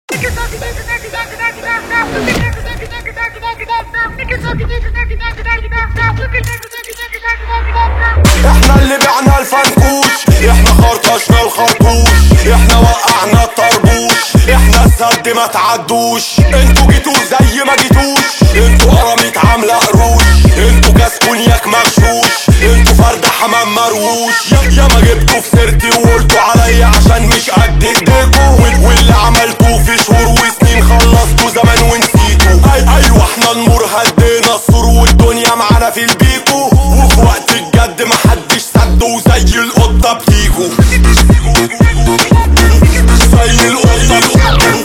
احنا اللي بعنا الفنكوش احنا خرطشنا الخرطوش احنا وقعنا الطربوش احنا السد ما تعدوش انتوا جيتوا زي ما جيتوش انتوا قراميط عامله قروش انتوا كاس كونياك مغشوش انتوا فرد حمام مروش يا يا ما جبتوا في سيرتي وقلتوا عليا عشان مش قد ايديكوا وال- واللي عملتوه في شهور وسنين خلصتوا زمان ونسيتوا أي ايوه احنا النور هدينا السور والدنيا معانا في البيكو وفي وقت الجد محدش سد وزي القطه بتيجوا زي القطه بتيجوا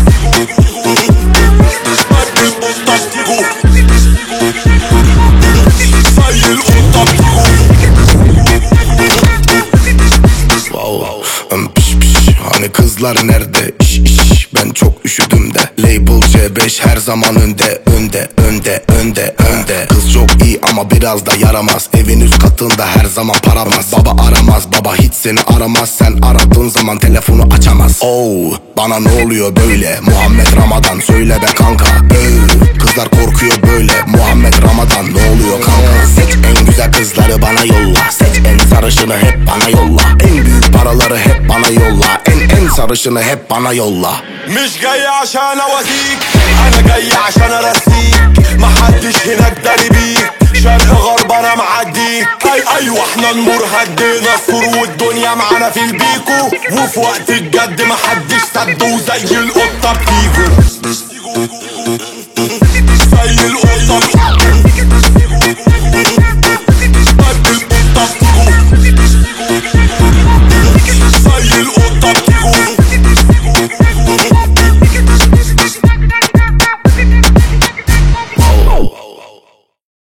زي القطه بتيجوا Wow. Um, piş piş. Hani kızlar nerede? İş iş. Ben çok üşüdüm de. Label C5 her zaman önde, önde, önde, önde, önde. Kız çok iyi ama biraz da yaramaz. Evin üst katında her zaman paramaz. Baba aramaz, baba hiç seni aramaz. Sen aradığın zaman telefonu açamaz. Oh, bana ne oluyor böyle? Muhammed Ramadan söyle be kanka. Ee, kızlar korkuyor böyle. Muhammed Ramadan ne oluyor kanka? Seç en güzel kızları bana yolla. Seç en sarışını hep bana yolla. En büyük paraları hep bana yolla. En en sarışını hep bana yolla. مش جاي عشان اواسيك انا جاي عشان ارسيك محدش هناك داري بيك شرق غرب انا معديك اي ايوه احنا النور هدينا السور والدنيا معانا في البيكو وفي وقت الجد محدش سد وزي القطه بتيجوا